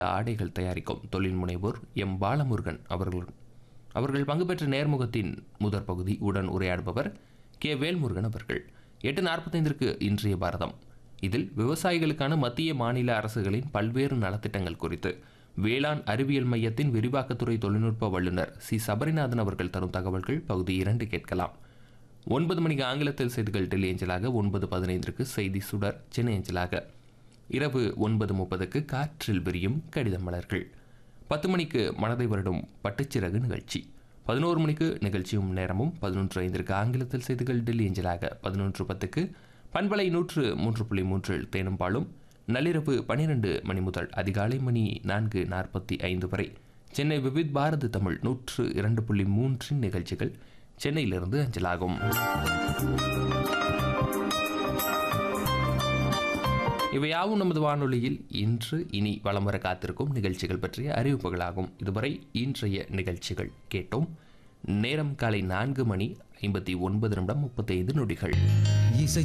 ஆடைகள் தயாரிக்கும் தொழில் முனைவோர் எம் பாலமுருகன் அவர்கள் அவர்கள் பங்கு பெற்ற நேர்முகத்தின் முதற் பகுதி உடன் உரையாடுபவர் கே வேல்முருகன் அவர்கள் எட்டு நாற்பத்தைந்திற்கு இன்றைய பாரதம் இதில் விவசாயிகளுக்கான மத்திய மாநில அரசுகளின் பல்வேறு நலத்திட்டங்கள் குறித்து வேளாண் அறிவியல் மையத்தின் விரிவாக்கத்துறை தொழில்நுட்ப வல்லுநர் சி சபரிநாதன் அவர்கள் தரும் தகவல்கள் பகுதி இரண்டு கேட்கலாம் ஒன்பது மணிக்கு ஆங்கிலத்தில் செய்திகள் டெல்லி ஏஞ்சலாக ஒன்பது பதினைந்திற்கு செய்தி சுடர் சென்னை ஏஞ்சலாக இரவு ஒன்பது முப்பதுக்கு காற்றில் விரியும் கடித மலர்கள் பத்து மணிக்கு மனதை வருடும் பட்டுச்சிறகு நிகழ்ச்சி பதினோரு மணிக்கு நிகழ்ச்சியும் நேரமும் பதினொன்று ஐந்திற்கு ஆங்கிலத்தில் செய்திகள் டெல்லி ஏஞ்சலாக பதினொன்று பத்துக்கு பண்பலை நூற்று மூன்று புள்ளி மூன்றில் தேனும் பாலும் நள்ளிரவு பனிரெண்டு மணி முதல் அதிகாலை மணி நான்கு நாற்பத்தி ஐந்து வரை சென்னை விவித் பாரதி தமிழ் நூற்று இரண்டு புள்ளி மூன்றின் நிகழ்ச்சிகள் சென்னையிலிருந்து அஞ்சலாகும் இவையாவும் நமது வானொலியில் இன்று இனி வலம் வர காத்திருக்கும் நிகழ்ச்சிகள் பற்றிய அறிவிப்புகளாகும் இதுவரை இன்றைய நிகழ்ச்சிகள் கேட்டோம் நேரம் காலை நான்கு மணி ஐம்பத்தி ஒன்பது நிமிடம் முப்பத்தைந்து நொடிகள் இசை